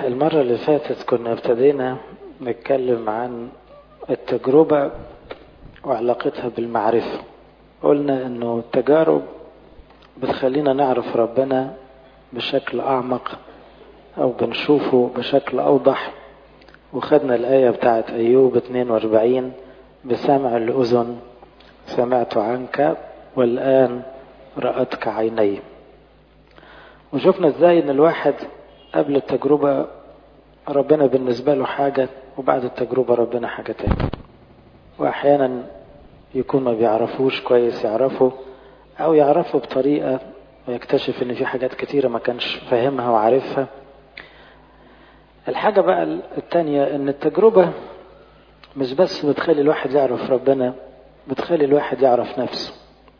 المرة اللي فاتت كنا ابتدينا نتكلم عن التجربة وعلاقتها بالمعرفة قلنا انه التجارب بتخلينا نعرف ربنا بشكل اعمق او بنشوفه بشكل اوضح وخدنا الآية بتاعت أيوب 42 بسمع الأذن سمعت عنك والآن رأتك عيني وشفنا ازاي ان الواحد قبل التجربة ربنا بالنسبة له حاجة وبعد التجربة ربنا حاجة تانية وأحيانا يكون ما بيعرفوش كويس يعرفه أو يعرفه بطريقة ويكتشف إن في حاجات كتيرة ما كانش فاهمها وعارفها الحاجة بقى التانية إن التجربة مش بس بتخلي الواحد يعرف ربنا بتخلي الواحد يعرف نفسه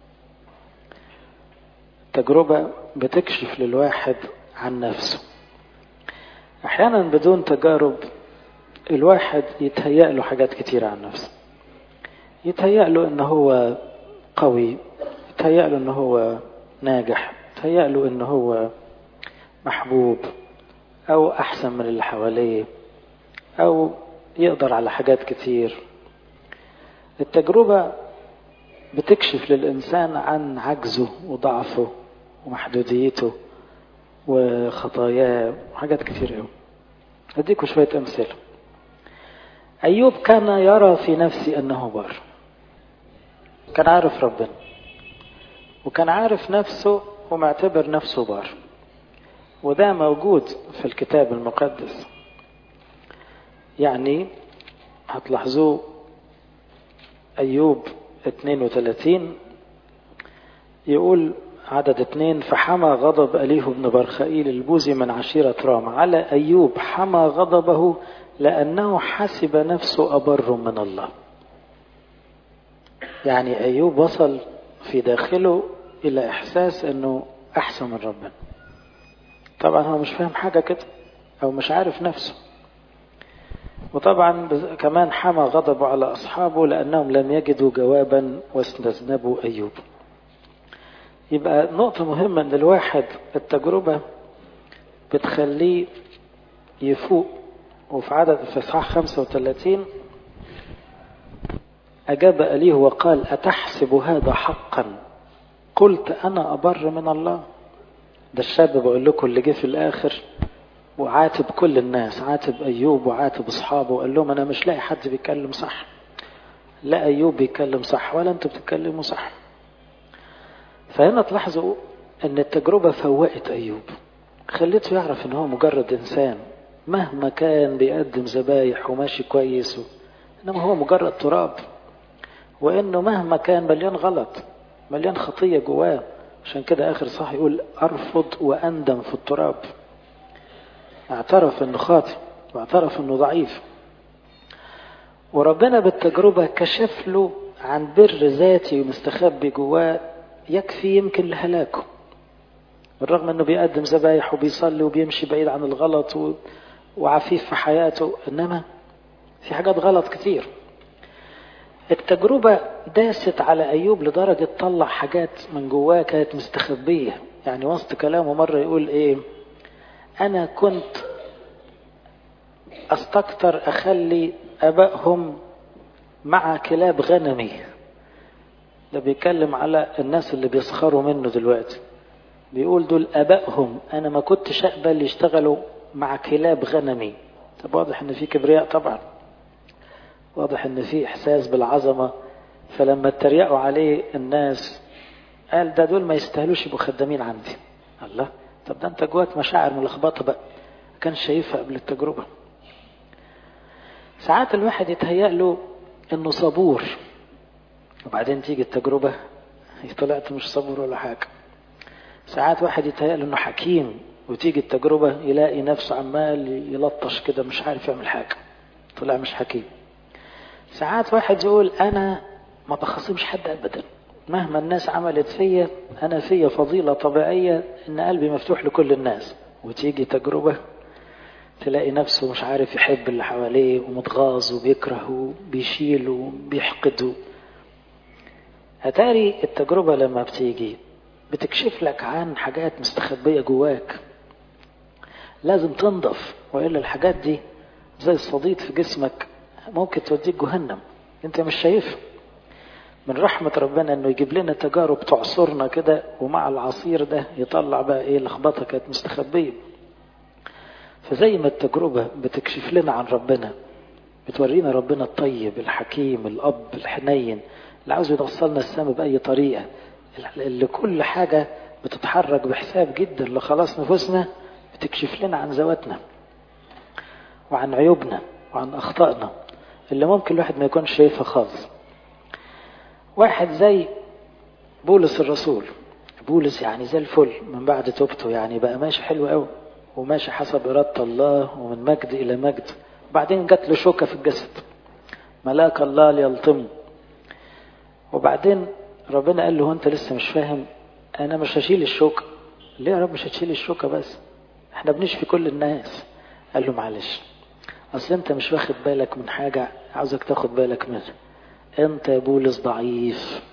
التجربة بتكشف للواحد عن نفسه أحيانا بدون تجارب الواحد يتهيأ له حاجات كتيرة عن نفسه يتهيأ له إن هو قوي يتهيأ له إن هو ناجح يتهيأ له إن هو محبوب أو أحسن من اللي حواليه أو يقدر على حاجات كتير التجربة بتكشف للإنسان عن عجزه وضعفه ومحدوديته وخطاياه وحاجات كتير قوي أديكم شوية أمثلة أيوب كان يرى في نفسه أنه بار كان عارف ربنا وكان عارف نفسه ومعتبر نفسه بار وده موجود في الكتاب المقدس يعني هتلاحظوه أيوب 32 يقول عدد اثنين فحمى غضب أليه بن برخائيل البوزي من عشيرة رام على أيوب حمى غضبه لأنه حسب نفسه أبر من الله يعني أيوب وصل في داخله إلى إحساس أنه أحسن من ربنا طبعا هو مش فاهم حاجة كده أو مش عارف نفسه وطبعا كمان حمى غضبه على أصحابه لأنهم لم يجدوا جوابا واستذنبوا أيوب يبقى نقطة مهمة أن الواحد التجربة بتخليه يفوق وفي عدد في إصحاح 35 أجاب أليه وقال أتحسب هذا حقا قلت أنا أبر من الله ده الشاب بقول لكم اللي جه في الآخر وعاتب كل الناس عاتب أيوب وعاتب أصحابه وقال لهم أنا مش لاقي حد بيتكلم صح لا أيوب بيتكلم صح ولا أنتوا بتتكلموا صح فهنا تلاحظوا أن التجربة فوقت أيوب خليته يعرف أن هو مجرد إنسان مهما كان بيقدم ذبايح وماشي كويس و... إنما هو مجرد تراب وإنه مهما كان مليان غلط مليان خطية جواه عشان كده آخر صح يقول أرفض وأندم في التراب اعترف انه خاطئ واعترف انه ضعيف وربنا بالتجربة كشف له عن بر ذاتي ومستخبي جواه يكفي يمكن لهلاكه بالرغم انه بيقدم ذبايح وبيصلي وبيمشي بعيد عن الغلط و... وعفيف في حياته انما في حاجات غلط كتير التجربة داست على أيوب لدرجة طلع حاجات من جواه كانت مستخبية يعني وسط كلامه مرة يقول إيه أنا كنت أستكتر أخلي أبائهم مع كلاب غنمي ده بيتكلم على الناس اللي بيسخروا منه دلوقتي بيقول دول أبائهم أنا ما كنتش أقبل يشتغلوا مع كلاب غنمي طب واضح إن في كبرياء طبعا واضح إن في إحساس بالعظمة فلما اتريقوا عليه الناس قال ده دول ما يستاهلوش يبقوا خدامين عندي الله طب ده انت جواك مشاعر ملخبطه بقى كان شايفها قبل التجربه ساعات الواحد يتهيأ له انه صبور وبعدين تيجي التجربه طلعت مش صبور ولا حاجه ساعات واحد يتهيأ له انه حكيم وتيجي التجربه يلاقي نفسه عمال يلطش كده مش عارف يعمل حاجه طلع مش حكيم ساعات واحد يقول انا ما بخاصمش حد ابدا مهما الناس عملت فيا أنا فيا فضيلة طبيعية إن قلبي مفتوح لكل الناس وتيجي تجربة تلاقي نفسه مش عارف يحب اللي حواليه ومتغاظ وبيكره وبيشيل وبيحقد أتاري التجربة لما بتيجي بتكشف لك عن حاجات مستخبية جواك لازم تنضف وإلا الحاجات دي زي الصديد في جسمك ممكن توديك جهنم انت مش شايفها من رحمة ربنا انه يجيب لنا تجارب تعصرنا كده ومع العصير ده يطلع بقى ايه لخبطة كانت مستخبية فزي ما التجربة بتكشف لنا عن ربنا بتورينا ربنا الطيب الحكيم الأب الحنين اللي عاوز يوصلنا السماء بأي طريقة اللي كل حاجة بتتحرك بحساب جدا لخلاص نفوسنا بتكشف لنا عن ذواتنا وعن عيوبنا وعن أخطائنا اللي ممكن الواحد ما يكونش شايفها خالص واحد زي بولس الرسول بولس يعني زي الفل من بعد توبته يعني بقى ماشي حلو قوي وماشي حسب إرادة الله ومن مجد إلى مجد وبعدين جات له شوكة في الجسد ملاك الله ليلطمه وبعدين ربنا قال له هو انت لسه مش فاهم انا مش هشيل الشوكة ليه يا رب مش هتشيل الشوكة بس احنا بنشفي كل الناس قال له معلش اصل انت مش واخد بالك من حاجة عاوزك تاخد بالك منها انت يا بولس ضعيف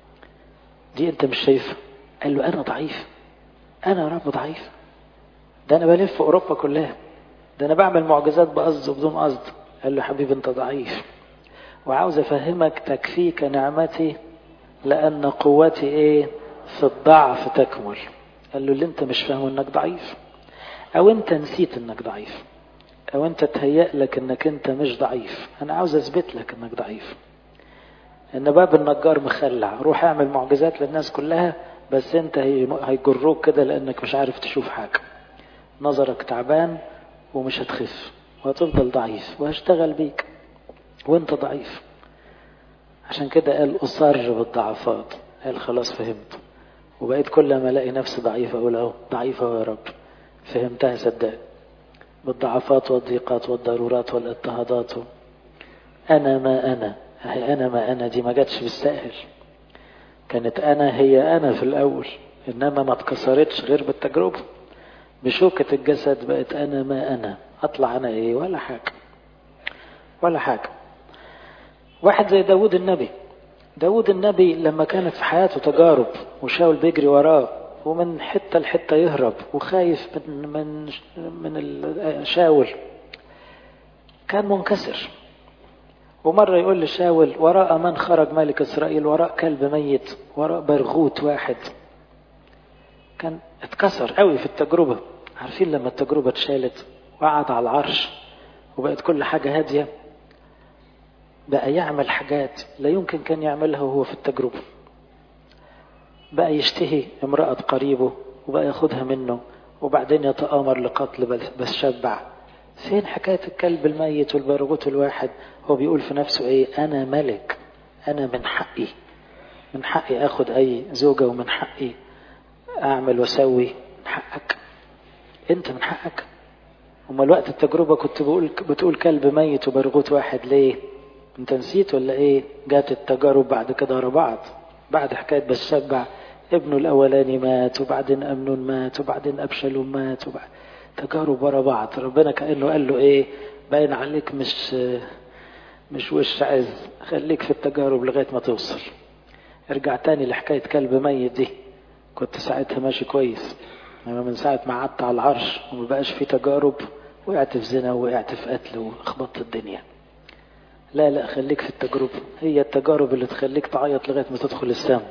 دي انت مش شايفها قال له انا ضعيف انا يا رب ضعيف ده انا بلف في اوروبا كلها ده انا بعمل معجزات بقصد وبدون قصد قال له حبيبي انت ضعيف وعاوز افهمك تكفيك نعمتي لان قوتي ايه في الضعف تكمل قال له اللي انت مش فاهمه انك ضعيف او انت نسيت انك ضعيف او انت تهيأ لك انك انت مش ضعيف انا عاوز اثبت لك انك ضعيف ان باب النجار مخلع روح اعمل معجزات للناس كلها بس انت هيجروك كده لانك مش عارف تشوف حاجة نظرك تعبان ومش هتخف وهتفضل ضعيف وهشتغل بيك وانت ضعيف عشان كده قال أصر بالضعفات قال خلاص فهمت وبقيت كل ما الاقي نفسي ضعيف اقول اهو ضعيفة يا رب فهمتها صدق بالضعفات والضيقات والضرورات والاضطهادات انا ما انا هي انا ما انا دي ما جاتش بالسهل كانت انا هي انا في الاول انما ما اتكسرتش غير بالتجربه بشوكة الجسد بقت انا ما انا اطلع انا ايه ولا حاجه ولا حاجه واحد زي داود النبي داود النبي لما كانت في حياته تجارب وشاول بيجري وراه ومن حتة لحتة يهرب وخايف من من من شاول كان منكسر ومرة يقول لشاول وراء من خرج ملك إسرائيل وراء كلب ميت وراء برغوت واحد كان اتكسر قوي في التجربة عارفين لما التجربة اتشالت وقعد على العرش وبقت كل حاجة هادية بقى يعمل حاجات لا يمكن كان يعملها وهو في التجربة بقى يشتهي امرأة قريبه وبقى ياخدها منه وبعدين يتآمر لقتل بس شبع فين حكاية الكلب الميت والبرغوت الواحد هو بيقول في نفسه ايه انا ملك انا من حقي من حقي اخد اي زوجة ومن حقي اعمل واسوي من حقك انت من حقك وما الوقت التجربة كنت بقول بتقول كلب ميت وبرغوت واحد ليه انت نسيت ولا ايه جات التجارب بعد كده ورا بعض بعد حكاية بشبع ابنه الاولاني مات وبعدين امنون مات وبعدين ابشلوم مات وبعد تجارب ورا بعض ربنا كانه قال له ايه باين عليك مش مش وش عز خليك في التجارب لغايه ما توصل ارجع تاني لحكايه كلب ميت دي كنت ساعتها ماشي كويس انما من ساعه ما قعدت على العرش وما بقاش في تجارب وقعت في زنا وقعت في قتل واخبطت الدنيا لا لا خليك في التجربة هي التجارب اللي تخليك تعيط لغاية ما تدخل السماء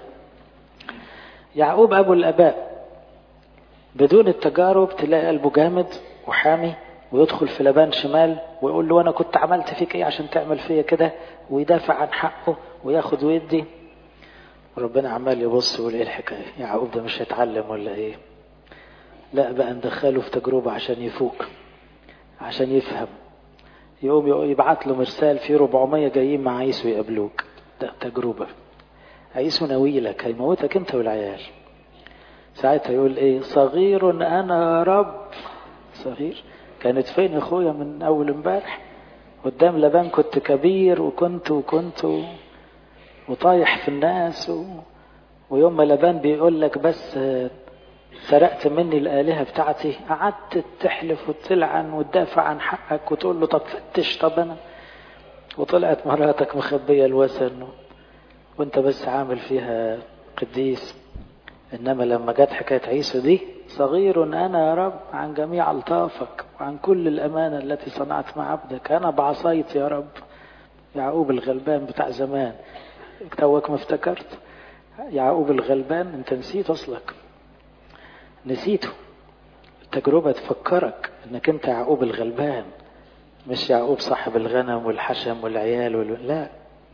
يعقوب أبو الآباء بدون التجارب تلاقي قلبه جامد وحامي ويدخل في لبان شمال ويقول له أنا كنت عملت فيك إيه عشان تعمل فيا كده ويدافع عن حقه وياخد ويدي وربنا عمال يبص ويقول إيه الحكاية يعقوب ده مش هيتعلم ولا إيه لا بقى ندخله في تجربة عشان يفوق عشان يفهم يقوم يبعت له مرسال في 400 جايين مع عيسو يقابلوك ده تجربة عيسو ناويلك هيموتك انت والعيال ساعتها يقول ايه صغير انا يا رب صغير كانت فين يا اخويا من اول امبارح قدام لبان كنت كبير وكنت وكنت وطايح في الناس و... ويوم ما لبان بيقول لك بس سرقت مني الآلهة بتاعتي قعدت تحلف وتلعن وتدافع عن حقك وتقول له طب فتش طب أنا وطلعت مراتك مخبية الوثن وانت بس عامل فيها قديس إنما لما جت حكاية عيسى دي صغير أنا يا رب عن جميع ألطافك وعن كل الأمانة التي صنعت مع عبدك أنا بعصيت يا رب يعقوب الغلبان بتاع زمان توك ما افتكرت يعقوب الغلبان انت نسيت اصلك نسيته التجربة تفكرك انك انت يعقوب الغلبان مش يعقوب صاحب الغنم والحشم والعيال وال... لا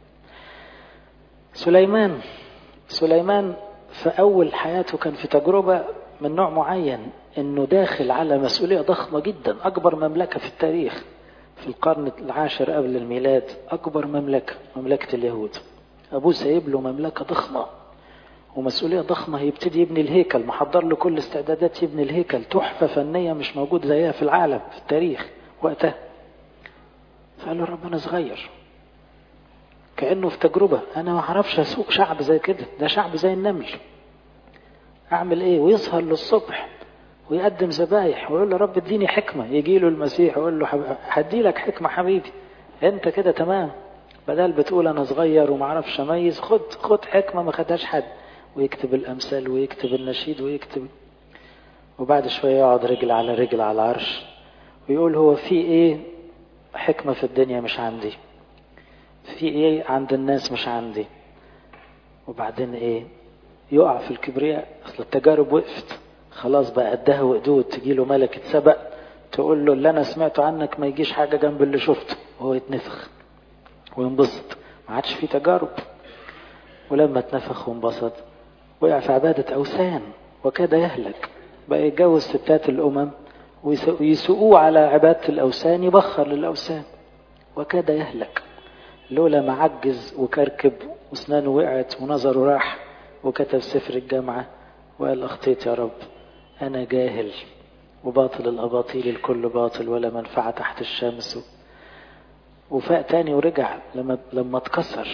سليمان سليمان في أول حياته كان في تجربة من نوع معين انه داخل على مسؤولية ضخمة جدا اكبر مملكة في التاريخ في القرن العاشر قبل الميلاد اكبر مملكة مملكة اليهود ابوه سايب له مملكة ضخمة ومسؤولية ضخمة هيبتدي يبني الهيكل محضر له كل استعدادات يبني الهيكل تحفة فنية مش موجود زيها في العالم في التاريخ وقتها فقال له ربنا صغير كأنه في تجربة أنا ما أعرفش أسوق شعب زي كده ده شعب زي النمل أعمل إيه ويسهر للصبح ويقدم ذبايح ويقول له رب اديني حكمة يجي له المسيح ويقول له هدي لك حكمة حبيبي أنت كده تمام بدل بتقول أنا صغير وما أعرفش أميز خد خد حكمة ما خدهاش حد ويكتب الأمثال ويكتب النشيد ويكتب وبعد شوية يقعد رجل على رجل على العرش ويقول هو في إيه حكمة في الدنيا مش عندي في إيه عند الناس مش عندي وبعدين إيه يقع في الكبرياء أصل التجارب وقفت خلاص بقى قدها وقدود تجي له ملكة سبق تقول له اللي أنا سمعته عنك ما يجيش حاجة جنب اللي شفته وهو يتنفخ وينبسط ما عادش في تجارب ولما اتنفخ وانبسط وقع في عبادة أوثان وكاد يهلك بقى يتجوز ستات الأمم ويسوقوه على عبادة الأوثان يبخر للأوثان وكاد يهلك لولا ما عجز وكركب واسنانه وقعت ونظره راح وكتب سفر الجامعة وقال أخطيت يا رب أنا جاهل وباطل الأباطيل الكل باطل ولا منفعة تحت الشمس وفاق تاني ورجع لما لما اتكسر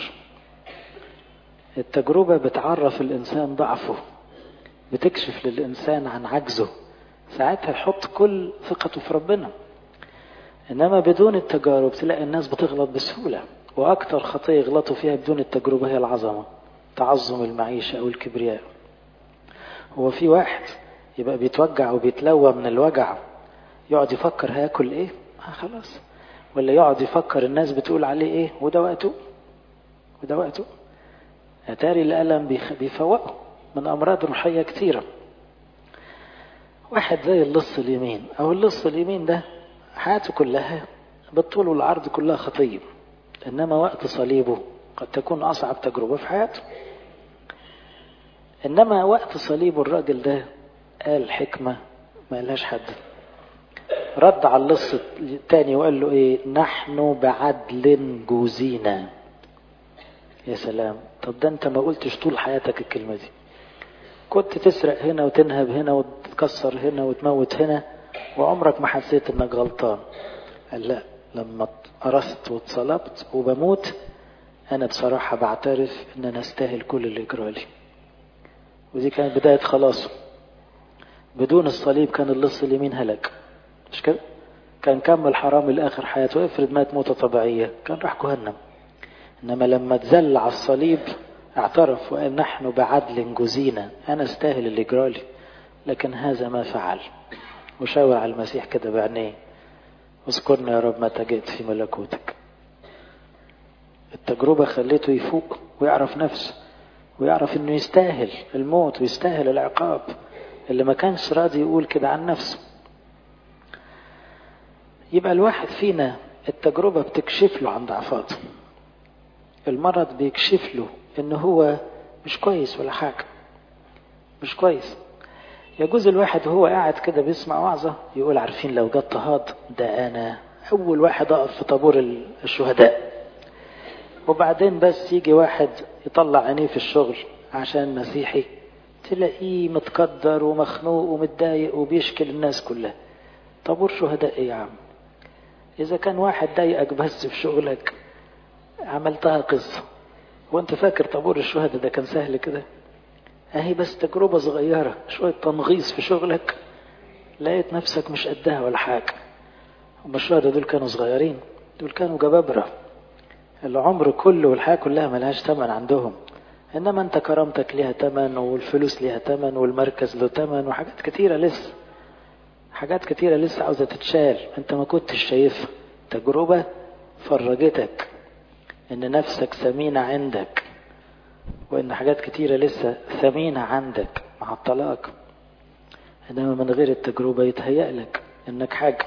التجربة بتعرف الإنسان ضعفه بتكشف للإنسان عن عجزه ساعتها يحط كل ثقته في ربنا إنما بدون التجارب تلاقي الناس بتغلط بسهولة وأكثر خطية يغلطوا فيها بدون التجربة هي العظمة تعظم المعيشة أو الكبرياء هو في واحد يبقى بيتوجع وبيتلوى من الوجع يقعد يفكر هياكل ايه آه خلاص ولا يقعد يفكر الناس بتقول عليه ايه وده وقته وده وقته اتاري الالم بيفوقه من امراض روحيه كتيره واحد زي اللص اليمين او اللص اليمين ده حياته كلها بالطول والعرض كلها خطيه انما وقت صليبه قد تكون اصعب تجربه في حياته انما وقت صليب الراجل ده قال حكمة ما قالهاش حد رد على اللص التاني وقال له ايه نحن بعدل جوزينا يا سلام طب ده انت ما قلتش طول حياتك الكلمة دي كنت تسرق هنا وتنهب هنا وتكسر هنا وتموت هنا وعمرك ما حسيت انك غلطان قال لا لما قرصت واتصلبت وبموت انا بصراحة بعترف ان انا استاهل كل اللي جرالي ودي كانت بداية خلاصه بدون الصليب كان اللص اليمين هلك مش كده كان كمل حرام لآخر حياته افرض مات موتة طبيعية كان راح جهنم إنما لما تزل على الصليب اعترف وقال نحن بعدل جزينا أنا استاهل اللي جرالي لكن هذا ما فعل وشاور على المسيح كده بعينيه اذكرني يا رب متى جئت في ملكوتك التجربة خليته يفوق ويعرف نفسه ويعرف انه يستاهل الموت ويستاهل العقاب اللي ما كانش راضي يقول كده عن نفسه يبقى الواحد فينا التجربة بتكشف له عن ضعفاته المرض بيكشف له ان هو مش كويس ولا حاجة مش كويس يجوز الواحد وهو قاعد كده بيسمع وعظة يقول عارفين لو جت اضطهاد ده انا اول واحد اقف في طابور الشهداء وبعدين بس يجي واحد يطلع عينيه في الشغل عشان مسيحي تلاقيه متقدر ومخنوق ومتضايق وبيشكي الناس كلها طابور شهداء ايه يا عم اذا كان واحد ضايقك بس في شغلك عملتها قصة وانت فاكر طابور الشهداء ده كان سهل كده اهي بس تجربة صغيرة شوية تنغيص في شغلك لقيت نفسك مش قدها ولا حاجة هم الشهداء دول كانوا صغيرين دول كانوا جبابرة العمر كله والحياة كلها ملهاش ثمن عندهم إنما أنت كرامتك ليها تمن والفلوس ليها تمن والمركز له تمن وحاجات كتيرة لسه حاجات كتيرة لسه عاوزة تتشال أنت ما كنتش شايفها تجربة فرجتك إن نفسك ثمينة عندك وإن حاجات كتيرة لسه ثمينة عندك مع الطلاق إنما من غير التجربة يتهيأ لك إنك حاجة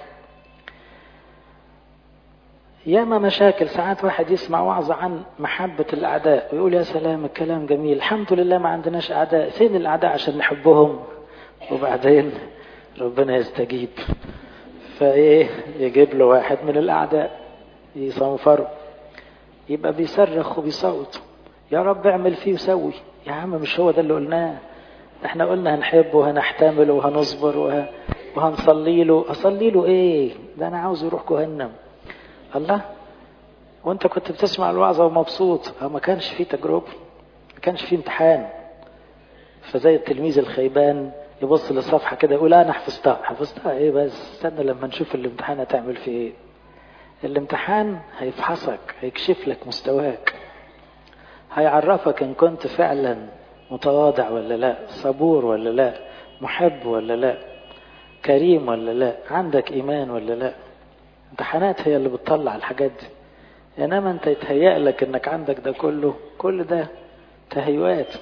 ياما مشاكل ساعات واحد يسمع وعظ عن محبة الأعداء ويقول يا سلام الكلام جميل الحمد لله ما عندناش أعداء فين الأعداء عشان نحبهم وبعدين ربنا يستجيب فإيه يجيب له واحد من الأعداء يصنفره يبقى بيصرخ وبيصوت يا رب اعمل فيه وسوي يا عم مش هو ده اللي قلناه احنا قلنا هنحبه وهنحتمله وهنصبر وه... وهنصلي له اصلي له ايه ده انا عاوز يروح جهنم الله وانت كنت بتسمع الوعظة ومبسوط اه ما كانش فيه تجربة ما كانش فيه امتحان فزي التلميذ الخيبان يبص للصفحة كده يقول انا حفظتها حفظتها ايه بس استنى لما نشوف الامتحان هتعمل فيه ايه الامتحان هيفحصك هيكشف لك مستواك هيعرفك ان كنت فعلا متواضع ولا لا صبور ولا لا محب ولا لا كريم ولا لا عندك ايمان ولا لا امتحانات هي اللي بتطلع الحاجات دي انما انت يتهيأ لك انك عندك ده كله كل ده تهيؤات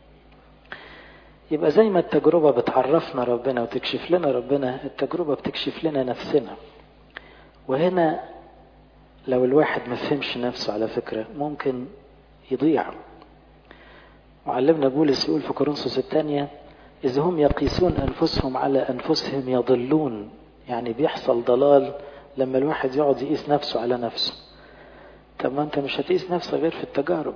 يبقى زي ما التجربة بتعرفنا ربنا وتكشف لنا ربنا التجربة بتكشف لنا نفسنا وهنا لو الواحد ما فهمش نفسه على فكرة ممكن يضيع معلمنا بولس يقول في كورنثوس الثانية إذ هم يقيسون أنفسهم على أنفسهم يضلون يعني بيحصل ضلال لما الواحد يقعد يقيس نفسه على نفسه طب ما أنت مش هتقيس نفسك غير في التجارب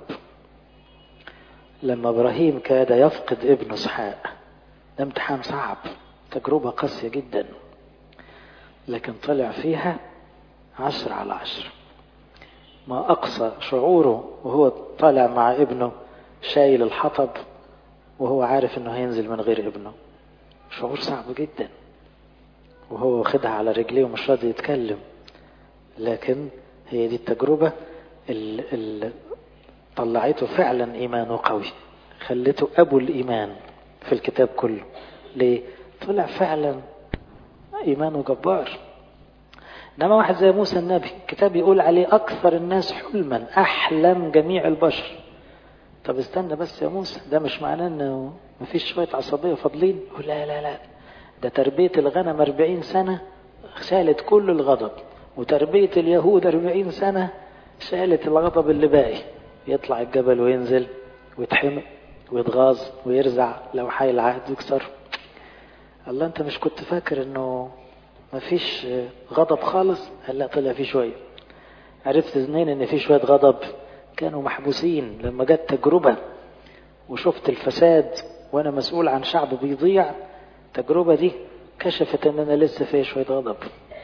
لما إبراهيم كاد يفقد ابنه إسحاق ده امتحان صعب تجربة قاسية جدا لكن طلع فيها عشر على عشر ما أقصى شعوره وهو طالع مع ابنه شايل الحطب وهو عارف انه هينزل من غير ابنه شعور صعب جدا وهو واخدها على رجليه ومش راضي يتكلم لكن هي دي التجربة اللي طلعته فعلا إيمانه قوي خلته أبو الإيمان في الكتاب كله ليه؟ طلع فعلا إيمانه جبار إنما واحد زي موسى النبي الكتاب يقول عليه أكثر الناس حلما أحلم جميع البشر طب استنى بس يا موسى ده مش معناه انه مفيش شوية عصبية فاضلين لا لا لا ده تربية الغنم 40 سنة شالت كل الغضب وتربية اليهود 40 سنة شالت الغضب اللي باقي يطلع الجبل وينزل ويتحمق ويتغاظ ويرزع لو حي العهد يكسر الله انت مش كنت فاكر انه مفيش غضب خالص قال لا طلع فيه شوية عرفت منين ان في شوية غضب كانوا محبوسين لما جت تجربة وشفت الفساد وانا مسؤول عن شعب بيضيع التجربة دي كشفت ان انا لسه فيا شوية غضب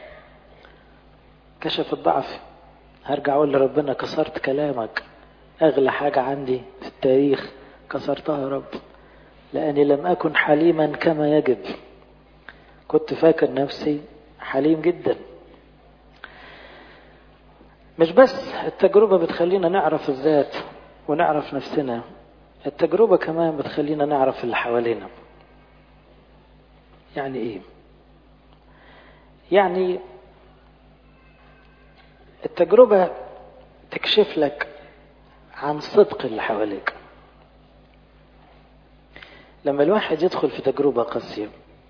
كشفت ضعفي هرجع اقول لربنا كسرت كلامك اغلى حاجة عندي في التاريخ كسرتها يا رب لاني لم اكن حليما كما يجب كنت فاكر نفسي حليم جدا مش بس التجربة بتخلينا نعرف الذات ونعرف نفسنا التجربة كمان بتخلينا نعرف اللي حوالينا يعني ايه يعني التجربة تكشف لك عن صدق اللي حواليك لما الواحد يدخل في تجربة قاسية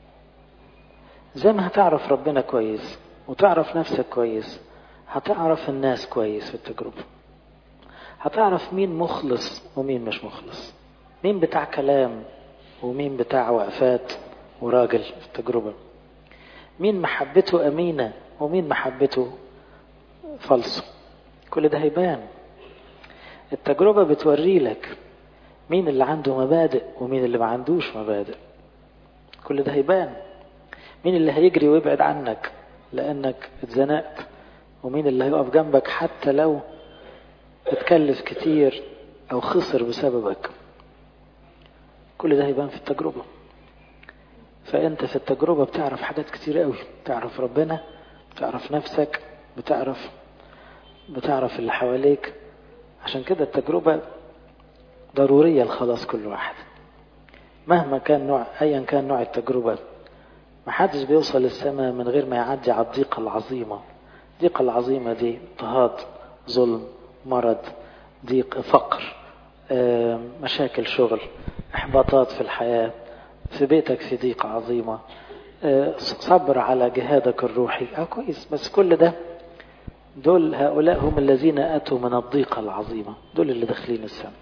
زي ما هتعرف ربنا كويس وتعرف نفسك كويس هتعرف الناس كويس في التجربة هتعرف مين مخلص ومين مش مخلص مين بتاع كلام ومين بتاع وقفات وراجل في التجربة مين محبته أمينة ومين محبته فالصة كل ده هيبان التجربة بتوري لك مين اللي عنده مبادئ ومين اللي ما عندوش مبادئ كل ده هيبان مين اللي هيجري ويبعد عنك لأنك اتزنقت ومين اللي هيقف جنبك حتى لو اتكلف كتير أو خسر بسببك كل ده هيبان في التجربة فأنت في التجربة بتعرف حاجات كتير قوي بتعرف ربنا بتعرف نفسك بتعرف بتعرف اللي حواليك عشان كده التجربة ضرورية لخلاص كل واحد مهما كان نوع أيا كان نوع التجربة محدش بيوصل للسماء من غير ما يعدي على الضيقة العظيمة الضيقة العظيمة دي اضطهاد ظلم مرض ضيق فقر مشاكل شغل احباطات في الحياة في بيتك في ضيقة عظيمة صبر على جهادك الروحي اه كويس بس كل ده دول هؤلاء هم الذين أتوا من الضيقة العظيمة دول اللي داخلين السماء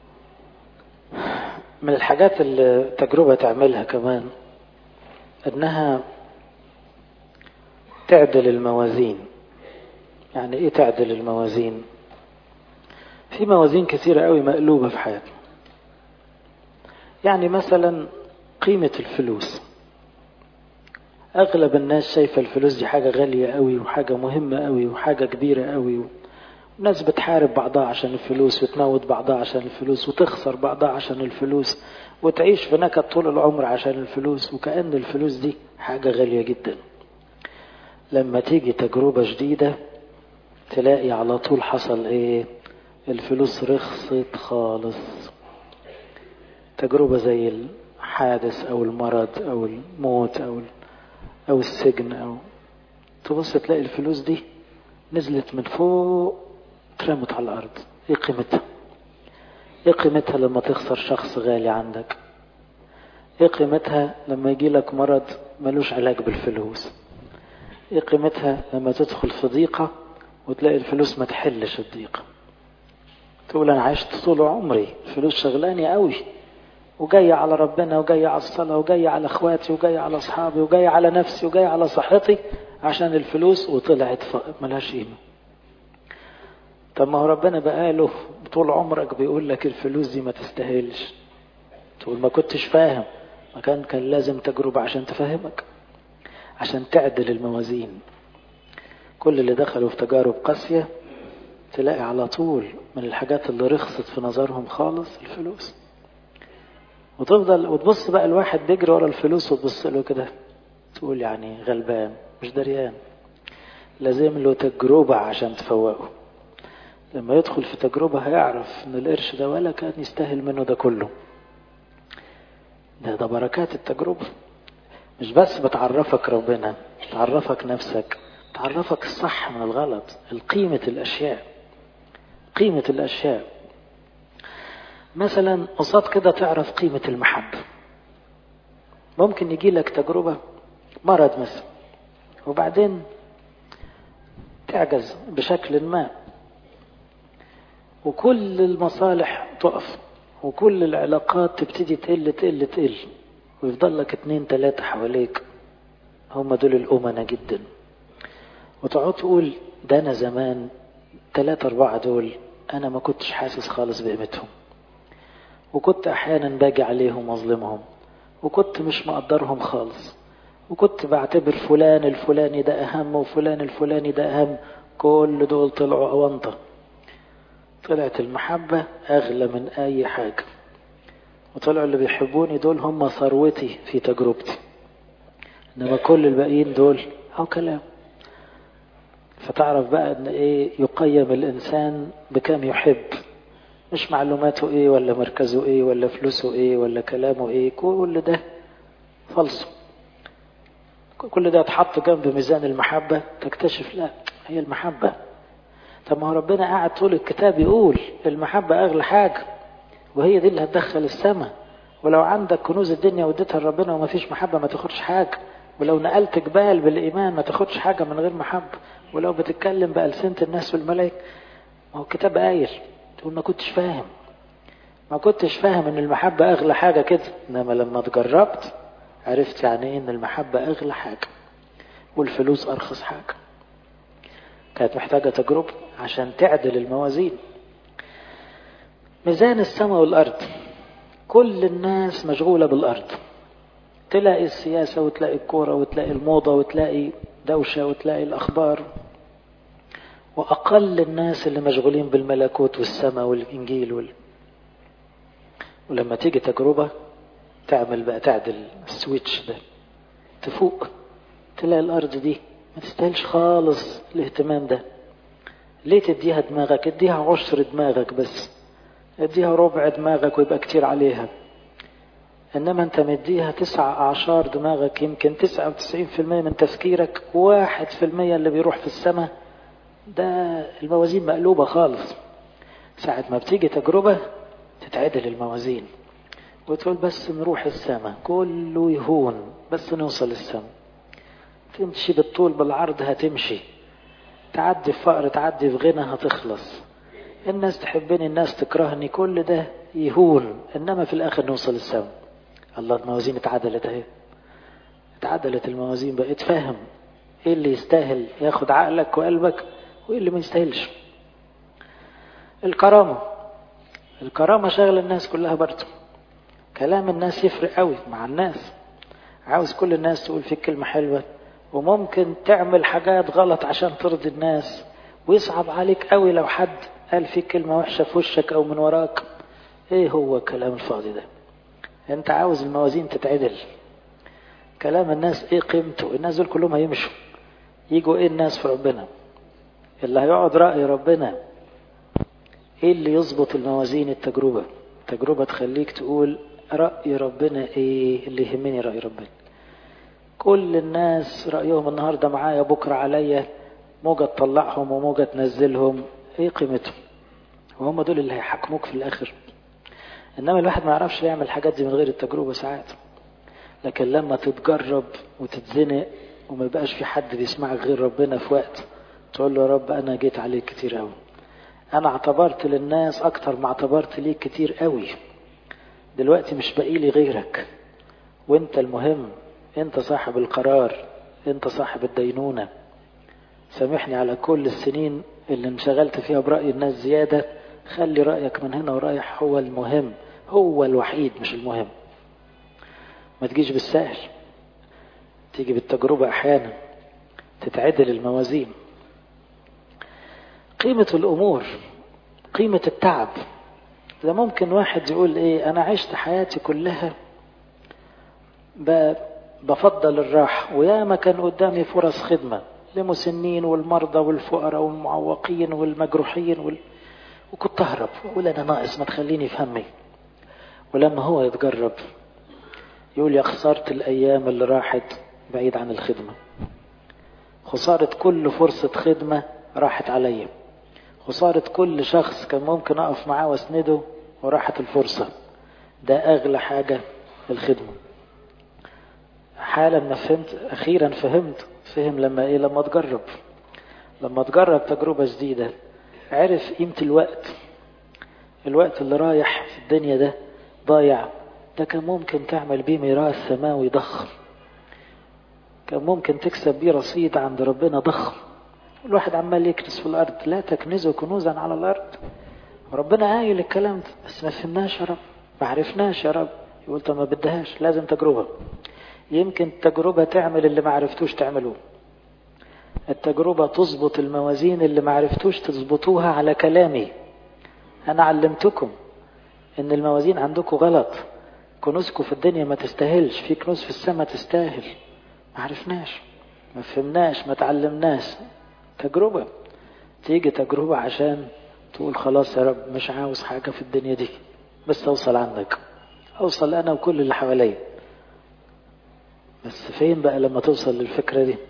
من الحاجات اللي التجربة تعملها كمان انها تعدل الموازين يعني ايه تعدل الموازين في موازين كثيرة قوي مقلوبة في حياتنا يعني مثلا قيمة الفلوس اغلب الناس شايفة الفلوس دي حاجة غالية قوي وحاجة مهمة قوي وحاجة كبيرة قوي الناس بتحارب بعضها عشان الفلوس وتموت بعضها عشان الفلوس وتخسر بعضها عشان الفلوس وتعيش في نكد طول العمر عشان الفلوس وكأن الفلوس دي حاجة غالية جدا لما تيجي تجربة جديدة تلاقي على طول حصل ايه الفلوس رخصت خالص تجربة زي الحادث او المرض او الموت او او السجن او تبص تلاقي الفلوس دي نزلت من فوق اترمت على الارض ايه قيمتها ايه قيمتها لما تخسر شخص غالي عندك ايه قيمتها لما يجي لك مرض ملوش علاج بالفلوس ايه قيمتها لما تدخل في ضيقة وتلاقي الفلوس ما تحلش الضيقة تقول انا عشت طول عمري الفلوس شغلاني قوي وجاية على ربنا وجاية على الصلاة وجاية على اخواتي وجاية على اصحابي وجاية على نفسي وجاية على صحتي عشان الفلوس وطلعت ملهاش قيمة طب ما هو ربنا بقاله طول عمرك بيقول لك الفلوس دي ما تستاهلش تقول ما كنتش فاهم ما كان كان لازم تجربة عشان تفهمك عشان تعدل الموازين كل اللي دخلوا في تجارب قاسية تلاقي على طول من الحاجات اللي رخصت في نظرهم خالص الفلوس وتفضل وتبص بقى الواحد بيجري ورا الفلوس وتبص له كده تقول يعني غلبان مش دريان لازم له تجربة عشان تفوقه لما يدخل في تجربة هيعرف ان القرش ده ولا كان يستاهل منه ده كله ده ده بركات التجربة مش بس بتعرفك ربنا تعرفك نفسك تعرفك الصح من الغلط القيمة الأشياء قيمة الأشياء مثلا قصاد كده تعرف قيمة المحبة ممكن يجي لك تجربة مرض مثلا وبعدين تعجز بشكل ما وكل المصالح تقف وكل العلاقات تبتدي تقل تقل تقل ويفضل لك اتنين تلاتة حواليك هم دول الأمنة جدا وتقعد تقول ده أنا زمان تلاتة أربعة دول أنا ما كنتش حاسس خالص بقيمتهم وكنت أحيانا باجي عليهم وأظلمهم وكنت مش مقدرهم خالص وكنت بعتبر فلان الفلاني ده أهم وفلان الفلاني ده أهم كل دول طلعوا أونطة طلعت المحبة أغلى من أي حاجة وطلعوا اللي بيحبوني دول هم ثروتي في تجربتي إنما كل الباقيين دول أو كلام فتعرف بقى إن إيه يقيم الإنسان بكم يحب مش معلوماته إيه ولا مركزه إيه ولا فلوسه إيه ولا كلامه إيه كل ده فلسه كل ده اتحط جنب ميزان المحبة تكتشف لا هي المحبة طب ما هو ربنا قاعد طول الكتاب يقول المحبة أغلى حاجة وهي دي اللي هتدخل السماء ولو عندك كنوز الدنيا واديتها لربنا وما فيش محبة ما تاخدش حاجة ولو نقلت جبال بالإيمان ما تاخدش حاجة من غير محبة ولو بتتكلم بألسنة الناس والملائكة ما هو الكتاب قايل تقول ما كنتش فاهم ما كنتش فاهم ان المحبة أغلى حاجة كده إنما لما اتجربت عرفت يعني ايه ان المحبة أغلى حاجة والفلوس أرخص حاجة كانت محتاجة تجربة عشان تعدل الموازين ميزان السماء والأرض كل الناس مشغولة بالأرض تلاقي السياسة وتلاقي الكورة وتلاقي الموضة وتلاقي دوشة وتلاقي الأخبار وأقل الناس اللي مشغولين بالملكوت والسماء والإنجيل وال... ولما تيجي تجربة تعمل بقى تعدل السويتش ده تفوق تلاقي الأرض دي ما تستاهلش خالص الاهتمام ده ليه تديها دماغك اديها عشر دماغك بس اديها ربع دماغك ويبقى كتير عليها انما انت مديها تسع اعشار دماغك يمكن تسعة وتسعين في المية من تفكيرك واحد في المية اللي بيروح في السماء ده الموازين مقلوبة خالص ساعة ما بتيجي تجربة تتعدل الموازين وتقول بس نروح السماء كله يهون بس نوصل السماء تمشي بالطول بالعرض هتمشي تعدي في فقر تعدي في غنى هتخلص الناس تحبني الناس تكرهني كل ده يهون انما في الاخر نوصل السماء الله الموازين اتعدلت اهي اتعدلت الموازين بقيت فاهم ايه اللي يستاهل ياخد عقلك وقلبك وايه اللي ما يستاهلش الكرامة الكرامة شغل الناس كلها برضه كلام الناس يفرق قوي مع الناس عاوز كل الناس تقول فيك كلمة حلوة وممكن تعمل حاجات غلط عشان ترضي الناس ويصعب عليك قوي لو حد قال فيك كلمة وحشة في وشك أو من وراك ايه هو الكلام الفاضي ده انت عاوز الموازين تتعدل كلام الناس ايه قيمته الناس دول كلهم هيمشوا يجوا ايه الناس في ربنا اللي هيقعد رأي ربنا ايه اللي يظبط الموازين التجربة تجربة تخليك تقول رأي ربنا ايه اللي يهمني رأي ربنا كل الناس رأيهم النهاردة معايا بكرة عليا موجة تطلعهم وموجة تنزلهم ايه قيمتهم وهم دول اللي هيحكموك في الاخر انما الواحد ما يعرفش يعمل الحاجات دي من غير التجربة ساعات لكن لما تتجرب وتتزنق وما يبقاش في حد بيسمعك غير ربنا في وقت تقول له يا رب انا جيت عليك كتير قوي انا اعتبرت للناس اكتر ما اعتبرت ليك كتير قوي دلوقتي مش باقي لي غيرك وانت المهم انت صاحب القرار انت صاحب الدينونة سامحني على كل السنين اللي انشغلت فيها برأي الناس زيادة خلي رأيك من هنا ورايح هو المهم هو الوحيد مش المهم ما تجيش بالسهل تيجي بالتجربة أحيانا تتعدل الموازين قيمة الأمور قيمة التعب ده ممكن واحد يقول إيه أنا عشت حياتي كلها بفضل الراحة وياما كان قدامي فرص خدمة لمسنين والمرضى والفقراء والمعوقين والمجروحين وال... وكنت أهرب وأقول أنا ناقص ما تخليني في همي ولما هو يتجرب يقول يا خسارة الأيام اللي راحت بعيد عن الخدمة خسارة كل فرصة خدمة راحت عليا خسارة كل شخص كان ممكن أقف معاه واسنده وراحت الفرصة ده أغلى حاجة الخدمة حالا ما فهمت أخيرا فهمت فهم لما إيه لما تجرب لما تجرب تجربة جديدة عرف قيمة الوقت الوقت اللي رايح في الدنيا ده ضايع ده كان ممكن تعمل بيه ميراث سماوي ضخم كان ممكن تكسب بيه رصيد عند ربنا ضخم الواحد عمال يكنس في الأرض لا تكنزوا كنوزا على الأرض ربنا قايل الكلام ده بس ما فهمناش يا رب ما عرفناش يا رب يقول طب ما بدهاش لازم تجربة يمكن التجربة تعمل اللي ما عرفتوش تعملوه التجربة تظبط الموازين اللي ما عرفتوش تظبطوها على كلامي أنا علمتكم إن الموازين عندكم غلط كنوزكم في الدنيا ما تستاهلش في كنوز في السماء تستاهل ما عرفناش ما فهمناش ما تعلمناش تجربة تيجي تجربة عشان تقول خلاص يا رب مش عاوز حاجة في الدنيا دي بس أوصل عندك أوصل أنا وكل اللي حواليا بس فين بقى لما توصل للفكرة دي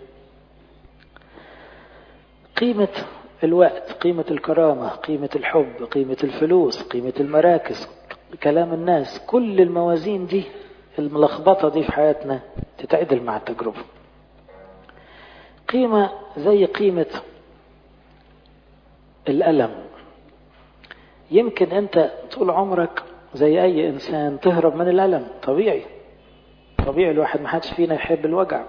قيمة الوقت قيمة الكرامة قيمة الحب قيمة الفلوس قيمة المراكز كلام الناس كل الموازين دي الملخبطة دي في حياتنا تتعدل مع التجربة قيمة زي قيمة الألم يمكن أنت طول عمرك زي أي إنسان تهرب من الألم طبيعي طبيعي الواحد ما حدش فينا يحب الوجع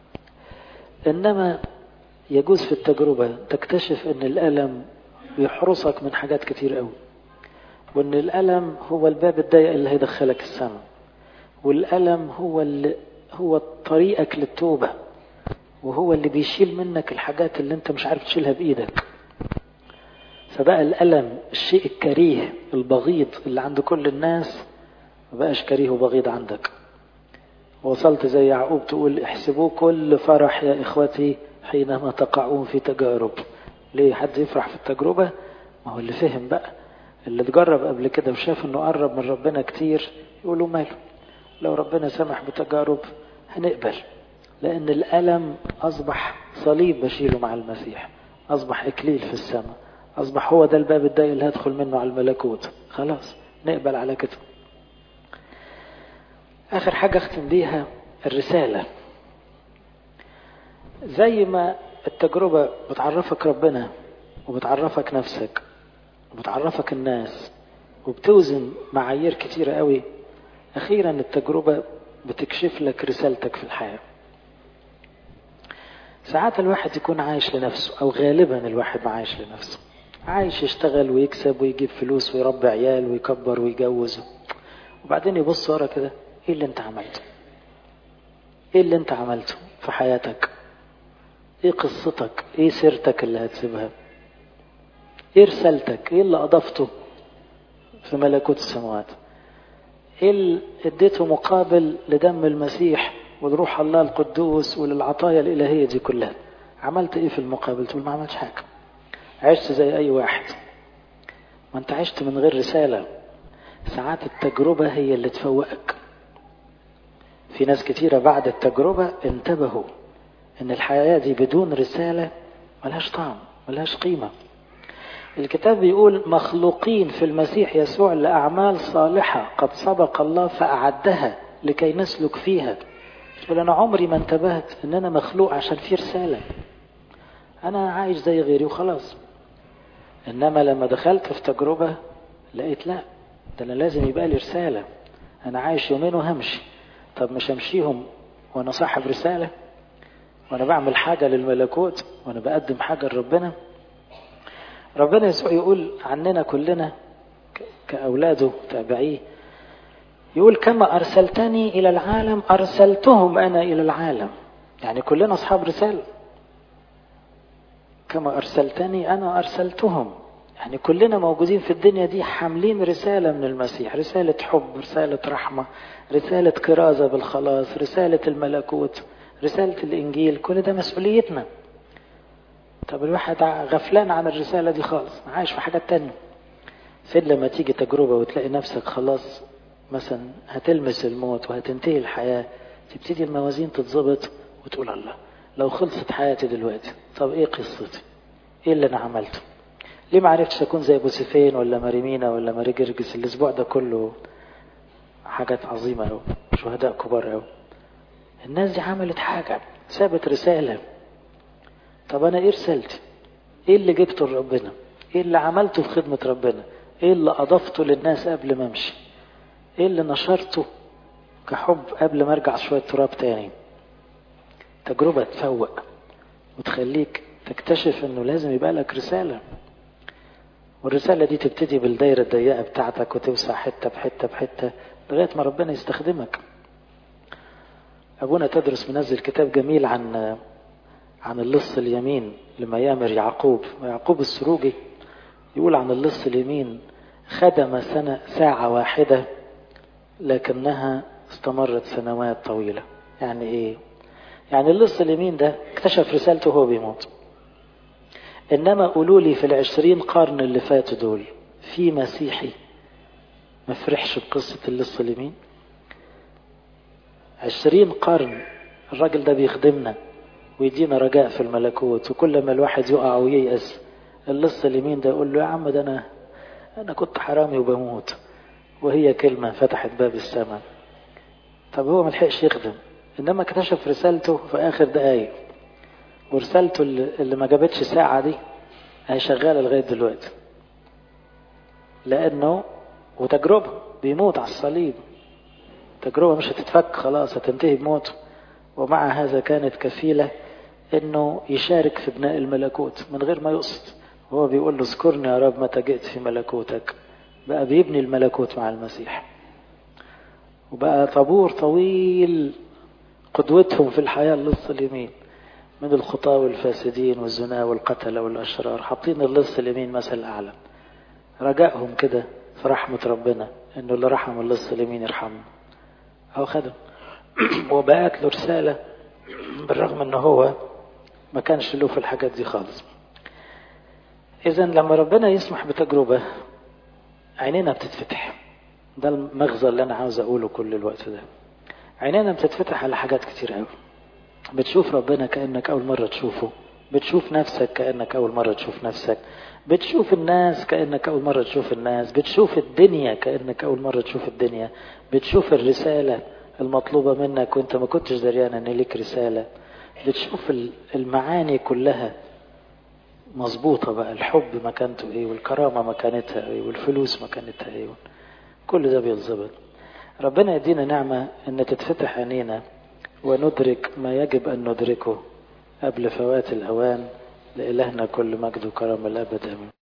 إنما يجوز في التجربة تكتشف أن الألم يحرسك من حاجات كتير قوي وأن الألم هو الباب الضيق اللي هيدخلك السماء والألم هو اللي هو طريقك للتوبة وهو اللي بيشيل منك الحاجات اللي انت مش عارف تشيلها بإيدك فبقى الألم الشيء الكريه البغيض اللي عند كل الناس ما بقاش كريه وبغيض عندك وصلت زي يعقوب تقول احسبوه كل فرح يا إخوتي حينما تقعون في تجارب ليه حد يفرح في التجربة ما هو اللي فهم بقى اللي اتجرب قبل كده وشاف انه قرب من ربنا كتير يقولوا ماله لو ربنا سمح بتجارب هنقبل لان الالم اصبح صليب بشيله مع المسيح اصبح اكليل في السماء اصبح هو ده الباب الضيق اللي هدخل منه على الملكوت خلاص نقبل على كده اخر حاجة اختم بيها الرسالة زي ما التجربة بتعرفك ربنا وبتعرفك نفسك وبتعرفك الناس وبتوزن معايير كتيرة قوي أخيرا التجربة بتكشف لك رسالتك في الحياة ساعات الواحد يكون عايش لنفسه أو غالبا الواحد ما عايش لنفسه عايش يشتغل ويكسب ويجيب فلوس ويربي عيال ويكبر ويجوز وبعدين يبص ورا كده ايه اللي انت عملته ايه اللي انت عملته في حياتك ايه قصتك ايه سيرتك اللي هتسيبها ايه رسالتك ايه اللي اضفته في ملكوت السماوات ايه اللي اديته مقابل لدم المسيح ولروح الله القدوس وللعطايا الالهيه دي كلها عملت ايه في المقابل تقول ما عملتش حاجه عشت زي اي واحد ما انت عشت من غير رساله ساعات التجربه هي اللي تفوقك في ناس كتيرة بعد التجربة انتبهوا ان الحياة دي بدون رسالة ملهاش طعم ملهاش قيمة الكتاب بيقول مخلوقين في المسيح يسوع لأعمال صالحة قد سبق الله فأعدها لكي نسلك فيها تقول أنا عمري ما انتبهت إن أنا مخلوق عشان في رسالة أنا عايش زي غيري وخلاص إنما لما دخلت في تجربة لقيت لا ده أنا لازم يبقى لي رسالة أنا عايش يومين وهمشي طب مش همشيهم وأنا صاحب رسالة وأنا بعمل حاجة للملكوت وأنا بقدم حاجة لربنا ربنا يسوع يقول عننا كلنا كأولاده تابعيه يقول كما أرسلتني إلى العالم أرسلتهم أنا إلى العالم يعني كلنا أصحاب رسالة كما أرسلتني أنا أرسلتهم يعني كلنا موجودين في الدنيا دي حاملين رسالة من المسيح رسالة حب رسالة رحمة رسالة كرازة بالخلاص رسالة الملكوت رسالة الإنجيل كل ده مسؤوليتنا طب الواحد غفلان عن الرسالة دي خالص عايش في حاجات تانية فين لما تيجي تجربة وتلاقي نفسك خلاص مثلا هتلمس الموت وهتنتهي الحياة تبتدي الموازين تتظبط وتقول الله لو خلصت حياتي دلوقتي طب ايه قصتي ايه اللي انا عملته ليه ما عرفتش اكون زي بوسيفين ولا ماريمينا ولا ماري جرجس الاسبوع ده كله حاجات عظيمة أوي شهداء كبار أوي الناس دي عملت حاجة سابت رسالة طب أنا إيه رسالتي؟ إيه اللي جبته لربنا؟ إيه اللي عملته في خدمة ربنا؟ إيه اللي أضفته للناس قبل ما أمشي؟ إيه اللي نشرته كحب قبل ما أرجع شوية تراب تاني؟ تجربة تفوق وتخليك تكتشف إنه لازم يبقى لك رسالة والرسالة دي تبتدي بالدايرة الضيقة بتاعتك وتوسع حتة بحتة بحتة لغاية ما ربنا يستخدمك أبونا تدرس منزل كتاب جميل عن عن اللص اليمين لميامر يعقوب يعقوب السروجي يقول عن اللص اليمين خدم سنة ساعة واحدة لكنها استمرت سنوات طويلة يعني ايه يعني اللص اليمين ده اكتشف رسالته وهو بيموت انما قولوا لي في العشرين قرن اللي فاتوا دول في مسيحي ما فرحش بقصة اللص اليمين عشرين قرن الراجل ده بيخدمنا ويدينا رجاء في الملكوت وكل ما الواحد يقع وييأس اللص اليمين ده يقول له يا عم ده انا انا كنت حرامي وبموت وهي كلمة فتحت باب السماء طب هو ملحقش يخدم انما اكتشف رسالته في اخر دقايق ورسالته اللي ما جابتش ساعة دي هي شغالة لغاية دلوقتي لأنه وتجربة بيموت على الصليب تجربة مش هتتفك خلاص هتنتهي بموته ومع هذا كانت كفيلة انه يشارك في بناء الملكوت من غير ما يقصد وهو بيقول له اذكرني يا رب متى جئت في ملكوتك بقى بيبني الملكوت مع المسيح وبقى طابور طويل قدوتهم في الحياة اللص اليمين من الخطاة والفاسدين والزنا والقتلة والأشرار حاطين اللص اليمين مثل أعلى رجائهم كده في رحمة ربنا إنه اللي رحم اللص اليمين يرحمه هو خدم وبقت له رسالة بالرغم إنه هو ما كانش له في الحاجات دي خالص إذا لما ربنا يسمح بتجربة عينينا بتتفتح ده المغزى اللي انا عاوز اقوله كل الوقت ده عينينا بتتفتح على حاجات كتير قوي بتشوف ربنا كأنك أول مرة تشوفه بتشوف نفسك كأنك أول مرة تشوف نفسك بتشوف الناس كأنك أول مرة تشوف الناس بتشوف الدنيا كأنك أول مرة تشوف الدنيا بتشوف الرسالة المطلوبة منك وانت ما كنتش دريان ان ليك رسالة بتشوف المعاني كلها مظبوطة بقى الحب مكانته ايه والكرامة مكانتها ايه والفلوس مكانتها ايه كل ده بيتظبط ربنا يدينا نعمة ان تتفتح عينينا وندرك ما يجب ان ندركه قبل فوات الاوان لإلهنا كل مجد وكرم الابد امين